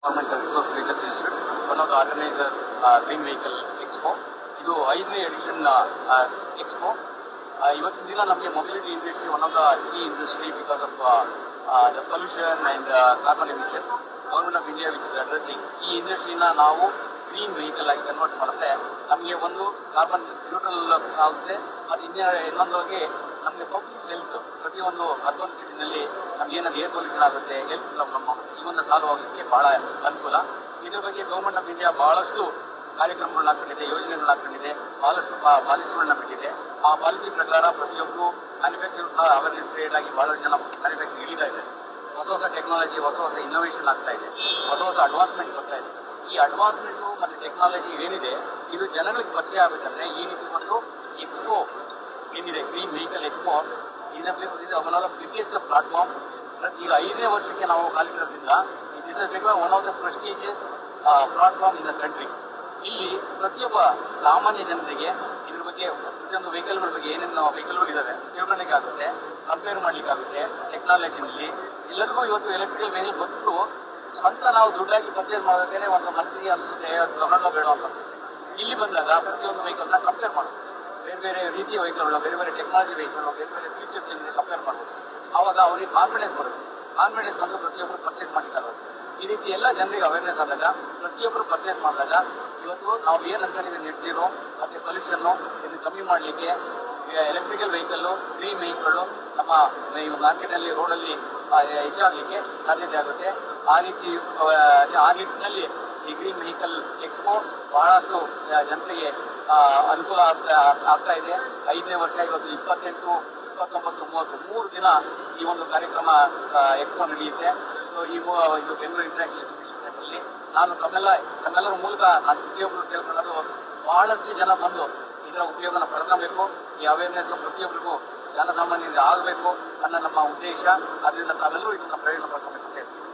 Environmental Resource Research Institute, one of the organizer uh, Green Vehicle Expo. ಇದು ಐದನೇ edition expo ಇವತ್ತಿನ ದಿನ ನಮಗೆ mobility industry one of the key industry because of the pollution and carbon emission government of India which is addressing ಈ ಇಂಡಸ್ಟ್ರಿನ ನಾವು green vehicle ಆಗಿ convert ಮಾಡುತ್ತೆ ನಮಗೆ ಒಂದು ಕಾರ್ಬನ್ ನ್ಯೂಟ್ರಲ್ ಆಗುತ್ತೆ ಅದು ಇನ್ನೇ ಇನ್ನೊಂದಾಗಿ ನಮಗೆ ಪಬ್ಲಿಕ್ ಹೆಲ್ತ್ ಪ್ರತಿಯೊಂದು ಹತ್ತೊಂದು ಸಿಟಿನಲ್ಲಿ ನಮ್ಗೆ ಏನಾದ್ರು ಏರ್ ಪೊಲ್ಯೂಷನ್ ಆಗುತ್ತೆ ಹೆಲ್ತ್ ಪ್ರಾಬ್ಲಮ್ ಇವನ್ನ ಸಾಲ್ವ್ ಆಗೋಕ್ಕೆ ಬಹಳ ಅನುಕೂಲ ಇದ್ರ ಬಗ್ಗೆ ಗೌರ್ಮೆಂಟ್ ಆಫ್ ಇಂಡಿಯಾ ಬಹಳಷ್ಟು ಕಾರ್ಯಕ್ರಮಗಳನ್ನ ಹಾಕೊಂಡಿದೆ ಯೋಜನೆಗಳನ್ನ ಹಾಕೊಂಡಿದೆ ಬಹಳಷ್ಟು ಪಾಲಿಸಿಗಳನ್ನ ಬಿಟ್ಟಿದೆ ಆ ಪಾಲಿಸಿ ಪ್ರಕಾರ ಪ್ರತಿಯೊಬ್ಬರು ಮ್ಯಾನುಫ್ಯಾಕ್ಚರ್ ಸಹ ಅವೇರ್ನೆಸ್ ಕ್ರಿಯೇಟ್ ಆಗಿ ಬಹಳಷ್ಟು ಜನ ಮ್ಯಾನುಫ್ಯಾಕ್ಚರ್ ಇಳಿತಾ ಇದೆ ಹೊಸ ಹೊಸ ಟೆಕ್ನಾಲಜಿ ಹೊಸ ಹೊಸ ಇನ್ನೋವೇಷನ್ ಆಗ್ತಾ ಇದೆ ಹೊಸ ಹೊಸ ಅಡ್ವಾನ್ಸ್ಮೆಂಟ್ ಬರ್ತಾ ಇದೆ ಈ ಅಡ್ವಾನ್ಸ್ಮೆಂಟು ಮತ್ತು ಟೆಕ್ನಾಲಜಿ ಏನಿದೆ ಇದು ಜನಗಳಿಗೆ ಪರಿಚಯ ಆಗಬೇಕಂದ್ರೆ ಈ ರೀತಿ ಒಂದು ಎಕ್ಸ್ಪೋ ಏನಿದೆ ಗ್ರೀನ್ ವೆಹಿಕಲ್ ಎಕ್ಸ್ಪೋ ಇದು one of the biggest platform ಈಗ ಐದನೇ ವರ್ಷಕ್ಕೆ ನಾವು ಕಾಲಿಡೋದ್ರಿಂದ this is become one of the prestigious platform in the country ಇಲ್ಲಿ ಪ್ರತಿಯೊಬ್ಬ ಸಾಮಾನ್ಯ ಜನತೆಗೆ ಇದ್ರ ಬಗ್ಗೆ ಪ್ರತಿಯೊಂದು ವೆಹಿಕಲ್ಗಳ ಬಗ್ಗೆ ಏನೇನು ವೆಹಿಕಲ್ಗಳು ಇದಾವೆ ತಿಳ್ಕೊಳ್ಳಿಕ್ಕೆ ಆಗುತ್ತೆ ಕಂಪೇರ್ ಮಾಡ್ಲಿಕ್ಕೆ ಆಗುತ್ತೆ ಟೆಕ್ನಾಲಜಿನಲ್ಲಿ ಎಲ್ಲರಿಗೂ ಇವತ್ತು ಎಲೆಕ್ಟ್ರಿಕಲ್ ವೆಹಿಕಲ್ ಗೊತ್ತು ಸ್ವಂತ ನಾವು ದುಡ್ಡಾಗಿ ಪರ್ಚೇಸ್ ಮಾಡೋದಕ್ಕೆ ಒಂದು ಮನಸ್ಸಿಗೆ ಅನಿಸುತ್ತೆ ತಗೊಂಡೋ ಬೇಡ ಅಂತ ಅನ್ಸುತ್ತೆ ಇಲ್ಲಿ ಬಂದಾಗ ಪ್ರತಿಯೊಂದು ವೆಹಿಕಲ್ನ ಕಂಪೇರ್ ಮಾಡೋದು ಬೇರೆ ಬೇರೆ ರೀತಿಯ ವೆಹಿಕಲ್ಗಳು ಬೇರೆ ಬೇರೆ ಟೆಕ್ನಾಲಜಿ ವೆಹಿಕಲ್ ಬೇರೆ ಬೇರೆ ಫೀಚರ್ಸ್ ಏನಿದೆ ಕಂಪೇರ್ ಮಾಡ್ಬೋದು ಅವಾಗ ಅವ್ರಿಗೆ ಕಾನ್ಫಿಡೆನ್ಸ್ ಬರುತ್ತೆ ಕಾನ್ಫಿಡೆನ್ಸ್ ಬಂದು ಪ್ರತಿಯೊಬ್ಬರು ಪರ್ಚೇಸ್ ಮಾಡಿಕ್ಕಾಗುತ್ತೆ ಈ ರೀತಿ ಎಲ್ಲ ಜನರಿಗೆ ಅವೇರ್ನೆಸ್ ಆದಾಗ ಪ್ರತಿಯೊಬ್ಬರು ಪರ್ಚೇಸ್ ಮಾಡಿದಾಗ ಇವತ್ತು ನಾವು ಏನು ಅನ್ಕೊಂಡಿದ್ದೀವಿ ನೆಟ್ ಜೀರೋ ಮತ್ತೆ ಪೊಲ್ಯೂಷನ್ನು ಇದನ್ನು ಕಮ್ಮಿ ಮಾಡಲಿಕ್ಕೆ ಎಲೆಕ್ಟ್ರಿಕಲ್ ವೆಹಿಕಲ್ಲು ಗ್ರೀನ್ ವೆಹಿಕಲ್ಲು ನಮ್ಮ ಈ ಮಾರ್ಕೆಟಲ್ಲಿ ರೋಡಲ್ಲಿ ಹೆಚ್ಚಾಗಲಿಕ್ಕೆ ಸಾಧ್ಯತೆ ಆಗುತ್ತೆ ಆ ರೀತಿ ಆ ನಿಟ್ಟಿನಲ್ಲಿ ಈ ಗ್ರೀನ್ ವೆಹಿಕಲ್ ಎಕ್ಸ್ಪೋ ಬಹಳಷ್ಟು ಆ, ಜನತೆಗೆ ಆ, ಅನುಕೂಲ ಆಗ್ತಾ ಆಗ್ತಾ ಇದೆ ಐದನೇ ವರ್ಷ ಇವತ್ತು ಇಪ್ಪತ್ತೆಂಟು ಇಪ್ಪತ್ತೊಂಬತ್ತು ಮೂವತ್ತು ಮೂರು ದಿನ ಈ ಒಂದು ಕಾರ್ಯಕ್ರಮ ಎಕ್ಸ್ಪೋ ನಡೆಯುತ್ತೆ ಸೊ ಈ ಮೂ- ಇದು ಬೆಂಗಳೂರು ಇಂಟರ್ನ್ಯಾಷನಲ್ ಎಕ್ಸಿಬಿಷನ್ ಸೆಂಟರ್ಲಿ ನಾನು ತಮ್ಮೆಲ್ಲ ತಮ್ಮೆಲ್ಲರ ಮೂಲಕ ನಾನು ಪ್ರತಿಯೊಬ್ಬರು ಕೇಳ್ಕೊಳ್ಳೋದು ಬಹಳಷ್ಟು ಜನ ಬಂದು ಇದರ ಉಪಯೋಗನ ಪಡ್ಕೊಬೇಕು ಈ ಅವೇರ್ನೆಸ್ ಪ್ರತಿಯೊಬ್ಬರಿಗೂ ಜನಸಾಮಾನ್ಯರಿಗೆ ಆಗಬೇಕು ಅನ್ನೋ ನಮ್ಮ ಉದ್ದೇಶ ಅದರಿಂದ ತಾವೆಲ್ಲರೂ ಇದನ್ನ ಪ್ರಯೋಜನ ಪಡ್ಕೊಬೇಕು ಅಂತ ಹೇಳ್ತೀನಿ